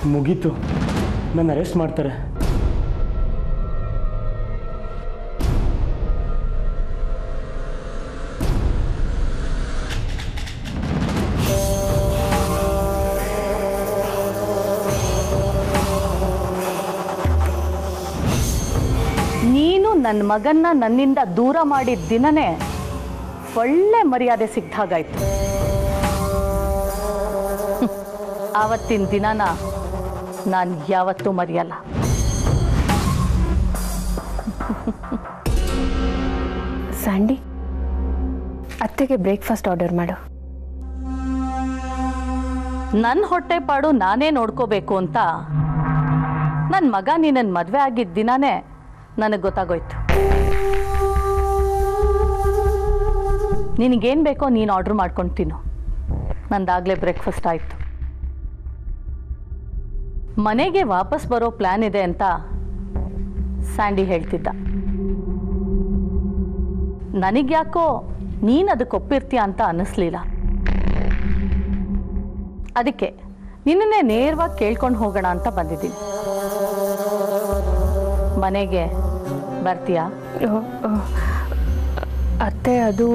ಮುಗೀತು ನನ್ನ ಅರೆಸ್ಟ್ ಮಾಡ್ತಾರೆ ನೀನು ನನ್ನ ಮಗನ್ನ ನನ್ನಿಂದ ದೂರ ಮಾಡಿದ ದಿನನೇ ಒಳ್ಳೆ ಮರ್ಯಾದೆ ಸಿಕ್ಕಾಗಾಯ್ತು ಹ್ಮ್. ಆವತ್ತಿನ ದಿನನ ನಾನು ಯಾವತ್ತೂ ಮರೆಯಲ್ಲ ಸ್ಯಾಂಡಿ ಅತ್ತೆಗೆ ಬ್ರೇಕ್ಫಾಸ್ಟ್ ಆರ್ಡರ್ ಮಾಡು ನನ್ನ ಹೊಟ್ಟೆ ಪಾಡು ನಾನೇ ನೋಡ್ಕೋಬೇಕು ಅಂತ ನನ್ನ ಮಗ ನಿನ್ನ ಮದುವೆ ಆಗಿದ್ದ ದಿನಾನೇ ನನಗೆ ಗೊತ್ತಾಗೋಯ್ತು ನಿನಗೇನು ಬೇಕೋ ನೀನು ಆರ್ಡ್ರ್ ಮಾಡ್ಕೊಂಡು ತಿನ್ನು ನಂದಾಗಲೇ ಬ್ರೇಕ್ಫಾಸ್ಟ್ ಆಯಿತು ಮನೆಗೆ ವಾಪಸ್ ಬರೋ ಪ್ಲ್ಯಾನ್ ಇದೆ ಅಂತ ಸ್ಯಾಂಡಿ ಹೇಳ್ತಿದ್ದ ನನಗ್ಯಾಕೋ ನೀನು ಅದಕ್ಕೆ ಒಪ್ಪಿರ್ತೀಯ ಅಂತ ಅನ್ನಿಸ್ಲಿಲ್ಲ ಅದಕ್ಕೆ ನಿನ್ನನ್ನೇ ನೇರವಾಗಿ ಕೇಳ್ಕೊಂಡು ಹೋಗೋಣ ಅಂತ ಬಂದಿದ್ದೀನಿ ಮನೆಗೆ ಬರ್ತೀಯಾ ಓ, ಓ, ಅತ್ತೆ ಅದು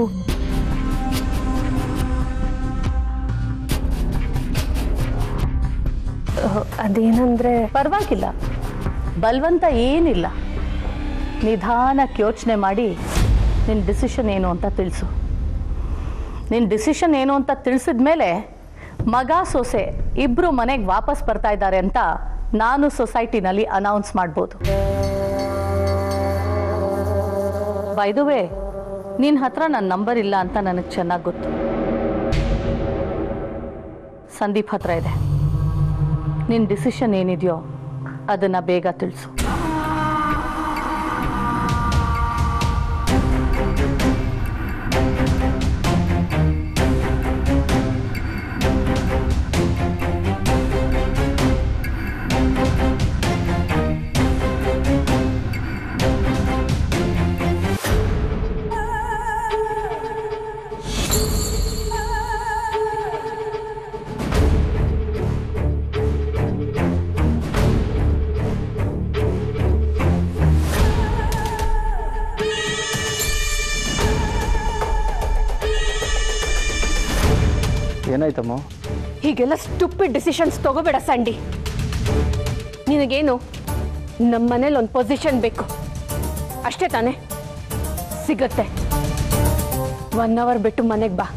ಓ, ಅದೇನಂದ್ರೆ ಪರವಾಗಿಲ್ಲ ಬಲವಂತ ಏನಿಲ್ಲ ನಿಧಾನಕ್ಕೆ ಯೋಚನೆ ಮಾಡಿ ನಿನ್ನ ಡಿಸಿಷನ್ ಏನು ಅಂತ ತಿಳಿಸು ನಿನ್ನ ಡಿಸಿಷನ್ ಏನು ಅಂತ ತಿಳಿಸಿದ ಮೇಲೆ ಮಗ ಸೊಸೆ ಇಬ್ಬರು ಮನೆಗೆ ವಾಪಸ್ ಬರ್ತಾ ಇದ್ದಾರೆ ಅಂತ ನಾನು ಸೊಸೈಟಿನಲ್ಲಿ ಅನೌನ್ಸ್ ಮಾಡ್ಬೋದು ಬೈದುವೆ ನಿನ್ನ ಹತ್ರ ನನ್ನ ನಂಬರ್ ಇಲ್ಲ ಅಂತ ನನಗೆ ಚೆನ್ನಾಗಿ ಗೊತ್ತು ಸಂದೀಪ್ ಹತ್ರ ಇದೆ ನಿನ್ನ ಡಿಸಿಷನ್ ಏನಿದೆಯೋ ಅದನ್ನು ಬೇಗ ತಿಳಿಸು ಏನಾಯ್ತಮ್ಮ ಹೀಗೆಲ್ಲ ಸ್ಟುಪಿಡ್ ಡಿಸಿಷನ್ಸ್ ತಗೋಬೇಡ ಸ್ಯಾಂಡಿ ನಿನಗೇನು ನಮ್ಮ ಮನೇಲಿ ಒಂದು ಪೊಸಿಷನ್ ಬೇಕು ಅಷ್ಟೇ ತಾನೇ ಸಿಗತ್ತೆ ಒನ್ ಅವರ್ ಬಿಟ್ಟು ಮನೆಗೆ ಬಾ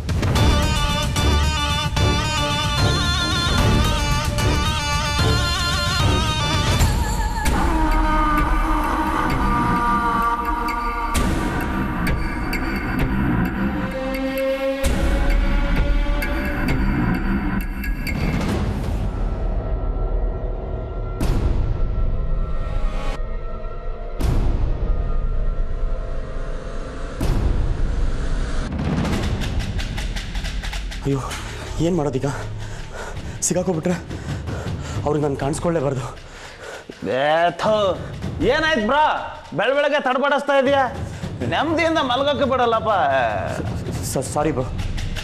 ಅಯ್ಯೋ ಏನು ಮಾಡೋದೀಗ ಸಿಗಾಕೋಬಿಟ್ರೆ ಅವ್ರಿಗೆ ನಾನು ಕಾಣಿಸ್ಕೊಳ್ಳೇಬಾರ್ದು ಥೋ ಏನಾಯ್ತು ಬ್ರಾ ಬೆಳ ಬೆಳಗ್ಗೆ ತಡಬಡಿಸ್ತಾ ಇದೀಯಾ ನೆಮ್ಮದಿಯಿಂದ ಮಲ್ಗೋಕೆ ಬಿಡಲ್ಲಪ್ಪ ಸಾರಿ ಬ್ರೋ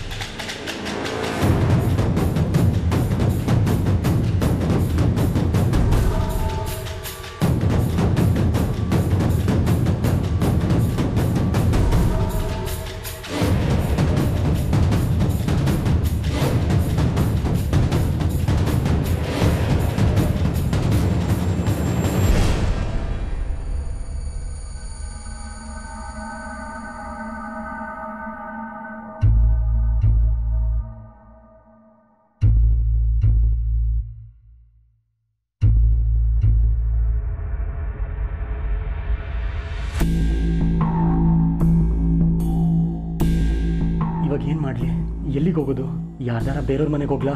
ಇವಾಗ ಏನು ಮಾಡಲಿ ಎಲ್ಲಿಗೆ ಹೋಗೋದು ಯಾರ್ದಾರ ಬೇರೆಯವ್ರ ಮನೆಗೆ ಹೋಗ್ಲಾ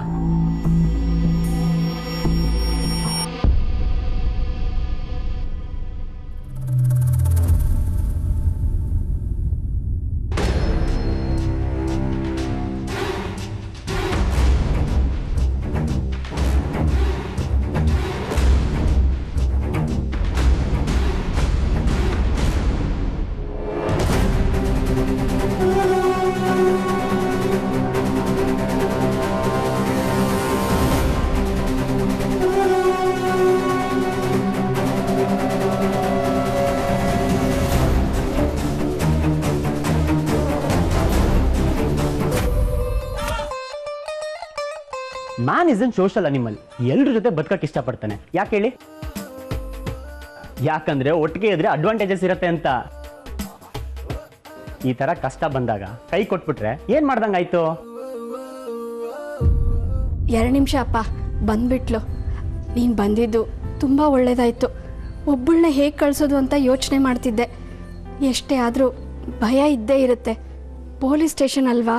man is an social animal ಎಲ್ರ ಜೊತೆ ಬದುಕಕ್ಕೆ ಇಷ್ಟಪಡ್ತಾನೆ ಯಾಕೆ ಹೇಳಿ ಯಾಕಂದ್ರೆ ಒಟ್ಟಿಗೆ ಇದ್ರೆ ಅಡ್ವಾಂಟೇಜಸ್ ಇರುತ್ತೆ ಅಂತ ಈ ತರ ಕಷ್ಟ ಬಂದಾಗ ಕೈ ಕೊಟ್ಬಿಟ್ರೆ ಏನ್ ಮಾಡ್ದಂಗಾಯ್ತು ಎರಡು ನಿಮಿಷ ಅಪ್ಪ ಬಂದ್ಬಿಟ್ಲು ನೀನು ಬಂದಿದ್ದು ತುಂಬ ಒಳ್ಳೇದಾಯಿತು ಒಬ್ಬಳನ್ನ ಹೇಗೆ ಕಳಿಸೋದು ಅಂತ ಯೋಚನೆ ಮಾಡ್ತಿದ್ದೆ ಎಷ್ಟೇ ಆದರೂ ಭಯ ಇದ್ದೇ ಇರುತ್ತೆ ಪೊಲೀಸ್ ಸ್ಟೇಷನ್ ಅಲ್ವಾ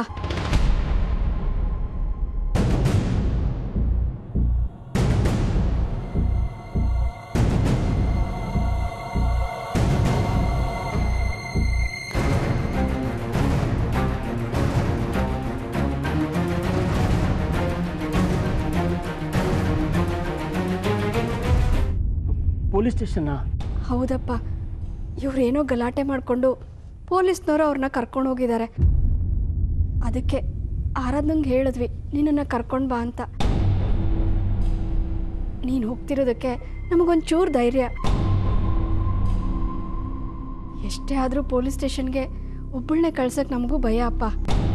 ಪೊಲೀಸ್ ಸ್ಟೇಷನ್ನ ಹೌದಪ್ಪ ಇವರೇನೋ ಗಲಾಟೆ ಮಾಡಿಕೊಂಡು ಪೊಲೀಸ್ನವರು ಅವ್ರನ್ನ ಕರ್ಕೊಂಡು ಹೋಗಿದ್ದಾರೆ ಅದಕ್ಕೆ ಆರಾಧನಂಗೆ ಹೇಳಿದ್ವಿ ನಿನ್ನನ್ನು ಕರ್ಕೊಂಡು ಬಾ ಅಂತ ನೀನು ಹೋಗ್ತಿರೋದಕ್ಕೆ ನಮಗೊಂದು ಚೂರು ಧೈರ್ಯ ಎಷ್ಟೇ ಆದರೂ ಪೊಲೀಸ್ ಸ್ಟೇಷನ್ಗೆ ಒಬ್ಬಳನ್ನೇ ಕಳ್ಸಕ್ಕೆ ನಮಗೂ ಭಯ ಅಪ್ಪ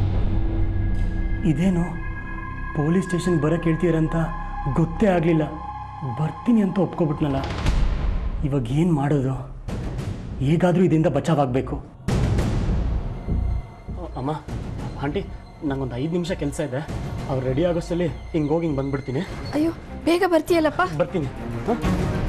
ಇದೇನು ಪೊಲೀಸ್ ಸ್ಟೇಷನ್ ಬರಕ್ಕೆ ಹೇಳ್ತೀರಂತ ಗೊತ್ತೇ ಆಗಲಿಲ್ಲ ಬರ್ತೀನಿ ಅಂತ ಒಪ್ಕೊಬಿಟ್ನಲ್ಲ ಇವಾಗ ಏನು ಮಾಡೋದು ಹೇಗಾದರೂ ಇದರಿಂದ ಬಚಾವಾಗಬೇಕು ಅಮ್ಮ ಆಂಟಿ ನಂಗೊಂದು ಐದು ನಿಮಿಷ ಕೆಲಸ ಇದೆ ಅವ್ರು ರೆಡಿ ಆಗೋಷ್ಟಲ್ಲಿ ಹಿಂಗೆ ಹೋಗಿ ಹಿಂಗೆ ಬಂದ್ಬಿಡ್ತೀನಿ ಅಯ್ಯೋ ಬೇಗ ಬರ್ತೀಯಲ್ಲಪ್ಪ ಬರ್ತೀನಿ ಹಾಂ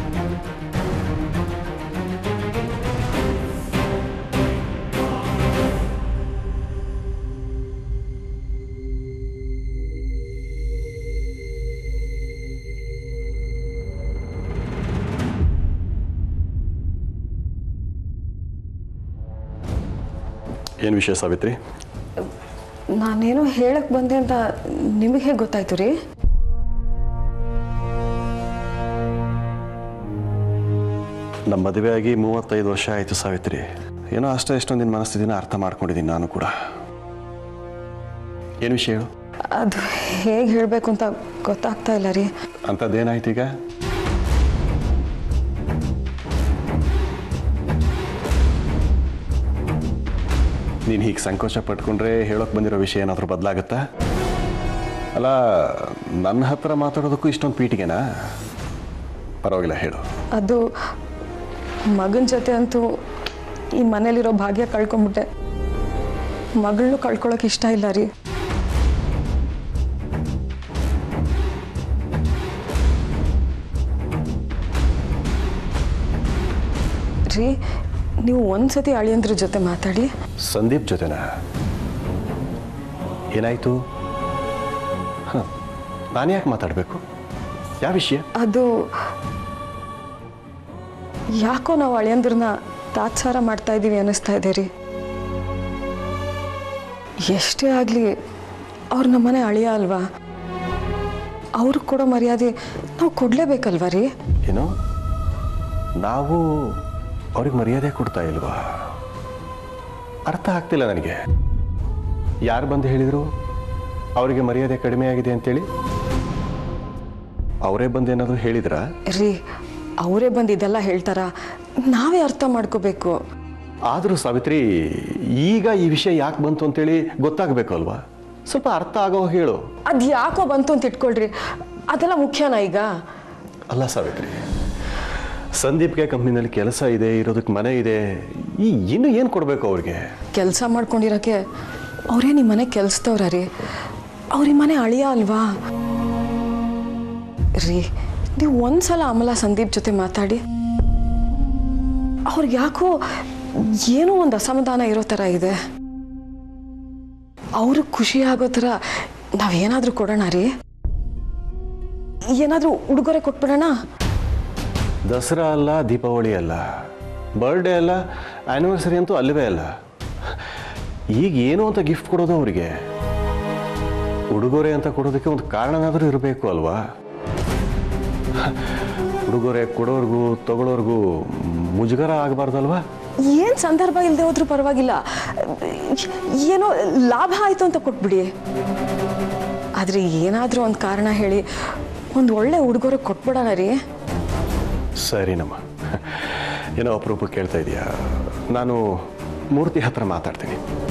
ಏನು ವಿಷಯ ಸಾವಿತ್ರಿ ನಾನೇನೋ ಹೇಳಕ್ ಬಂದೆ ಅಂತ ನಿಮಗೆ ಹೇಗೆ ಗೊತ್ತಾಯ್ತು ರೀ ನಮ್ಮ ಮದುವೆ ಆಗಿ ಮೂವತ್ತೈದು ವರ್ಷ ಆಯಿತು ಸಾವಿತ್ರಿ ಏನೋ ಅಷ್ಟೋ ಎಷ್ಟೋ ನಿನ್ನ ಮನಸ್ಥಿತಿನ ಅರ್ಥ ಮಾಡ್ಕೊಂಡಿದ್ದೀನಿ ನಾನು ಕೂಡ ಏನು ವಿಷಯ ಹೇಳು ಅದು ಹೇಗೆ ಹೇಳಬೇಕು ಅಂತ ಗೊತ್ತಾಗ್ತಾ ಇಲ್ಲ ರೀ ಅಂಥದ್ದೇನಾಯ್ತು ಈಗ ನೀನು ಹೀಗೆ ಸಂಕೋಚ ಪಟ್ಕೊಂಡ್ರೆ ಹೇಳೋಕೆ ಬಂದಿರೋ ವಿಷಯ ಏನಾದರೂ ಬದಲಾಗುತ್ತಾ ಅಲ್ಲ ನನ್ನ ಹತ್ರ ಮಾತಾಡೋದಕ್ಕೂ ಇಷ್ಟೊಂದು ಪೀಟಿಗೆನಾ ಪರವಾಗಿಲ್ಲ ಹೇಳು ಅದು ಮಗನ ಜೊತೆ ಅಂತೂ ಈ ಮನೇಲಿರೋ ಭಾಗ್ಯ ಕಳ್ಕೊಂಬಿಟ್ಟೆ ಮಗಳನ್ನೂ ಕಳ್ಕೊಳಕ್ಕೆ ಇಷ್ಟ ಇಲ್ಲ ರೀ ರೀ ನೀವು ಒಂದ್ಸತಿ ಅಳಿಯಂದ್ರ ಜೊತೆ ಮಾತಾಡಿ ಸಂದೀಪ್ ಜೊತೆನಾ ಏನಾಯಿತು ಹಾಂ ನಾನು ಯಾಕೆ ಮಾತಾಡಬೇಕು ಯಾವ ವಿಷಯ ಅದು ಯಾಕೋ ನಾವು ಅಳಿಯಂದ್ರನ್ನ ತಾತ್ಸಾರ ಮಾಡ್ತಾ ಇದ್ದೀವಿ ಅನ್ನಿಸ್ತಾ ಇದೆ ರೀ ಎಷ್ಟೇ ಆಗಲಿ ಅವ್ರು ನಮ್ಮನೆ ಅಳಿಯ ಅಲ್ವಾ ಅವ್ರಿಗೆ ಕೊಡೋ ಮರ್ಯಾದೆ ನಾವು ಕೊಡಲೇಬೇಕಲ್ವಾ ರೀ ಏನು ನಾವು ಅವ್ರಿಗೆ ಮರ್ಯಾದೆ ಕೊಡ್ತಾ ಇಲ್ವಾ ಅರ್ಥ ಆಗ್ತಿಲ್ಲ ನನಗೆ ಯಾರು ಬಂದು ಹೇಳಿದರು ಅವರಿಗೆ ಮರ್ಯಾದೆ ಕಡಿಮೆ ಆಗಿದೆ ಅಂತೇಳಿ ಅವರೇ ಬಂದು ಏನಾದರೂ ಹೇಳಿದ್ರಾ ರೀ ಅವರೇ ಬಂದು ಇದೆಲ್ಲ ಹೇಳ್ತಾರ ನಾವೇ ಅರ್ಥ ಮಾಡ್ಕೋಬೇಕು ಆದರೂ ಸಾವಿತ್ರಿ ಈಗ ಈ ವಿಷಯ ಯಾಕೆ ಬಂತು ಅಂತೇಳಿ ಗೊತ್ತಾಗಬೇಕು ಅಲ್ವಾ ಸ್ವಲ್ಪ ಅರ್ಥ ಆಗೋ ಹೇಳು ಅದು ಯಾಕೋ ಬಂತು ಅಂತ ಇಟ್ಕೊಳ್ರಿ ಅದೆಲ್ಲ ಮುಖ್ಯನಾ ಈಗ ಅಲ್ಲ ಸಾವಿತ್ರಿ ಸಂದೀಪ್ಗೆ ಕಂಪ್ನಿನಲ್ಲಿ ಕೆಲಸ ಇದೆ ಇರೋದಕ್ಕೆ ಮನೆ ಇದೆ ಈ ಇನ್ನು ಏನು ಕೊಡಬೇಕು ಅವ್ರಿಗೆ ಕೆಲಸ ಮಾಡ್ಕೊಂಡಿರೋಕ್ಕೆ ಅವರೇ ನಿಮ್ಮ ಮನೆ ಕೆಲ್ಸದವ್ರ ರೀ ಅವ್ರ ಈ ಮನೆ ಅಳಿಯ ಅಲ್ವಾ ರೀ ನೀವು ಒಂದ್ಸಲ ಅಮಲ ಸಂದೀಪ್ ಜೊತೆ ಮಾತಾಡಿ ಅವ್ರಿಗೆ ಯಾಕೋ ಏನೋ ಒಂದು ಅಸಮಾಧಾನ ಇರೋ ಥರ ಇದೆ ಅವ್ರಿಗೆ ಖುಷಿ ಆಗೋ ಥರ ನಾವೇನಾದರೂ ಕೊಡೋಣ ರೀ ಏನಾದರೂ ಉಡುಗೊರೆ ಕೊಟ್ಬಿಡೋಣ ದಸರಾ ಅಲ್ಲ ದೀಪಾವಳಿ ಅಲ್ಲ ಬರ್ಡೇ ಅಲ್ಲ ಆ್ಯನಿವರ್ಸರಿ ಅಂತೂ ಅಲ್ಲವೇ ಅಲ್ಲ ಈಗ ಏನು ಅಂತ ಗಿಫ್ಟ್ ಕೊಡೋದು ಅವರಿಗೆ ಉಡುಗೊರೆ ಅಂತ ಕೊಡೋದಕ್ಕೆ ಒಂದು ಕಾರಣನಾದರೂ ಇರಬೇಕು ಅಲ್ವಾ ಉಡುಗೊರೆ ಕೊಡೋರ್ಗೂ ತಗೊಳ್ಳೋರ್ಗೂ ಮುಜುಗರ ಆಗಬಾರ್ದಲ್ವಾ ಏನು ಸಂದರ್ಭ ಇಲ್ಲದೆ ಹೋದ್ರೂ ಪರವಾಗಿಲ್ಲ ಏನೋ ಲಾಭ ಆಯಿತು ಅಂತ ಕೊಟ್ಬಿಡಿ ಆದರೆ ಏನಾದರೂ ಒಂದು ಕಾರಣ ಹೇಳಿ ಒಂದು ಒಳ್ಳೆ ಉಡುಗೊರೆ ಕೊಟ್ಬಿಡೋಣ ರೀ ಸರಿನಮ್ಮ ಏನೋ ಅಪರೂಪ ಕೇಳ್ತಾ ಇದೆಯಾ ನಾನು ಮೂರ್ತಿ ಹತ್ರ ಮಾತಾಡ್ತೀನಿ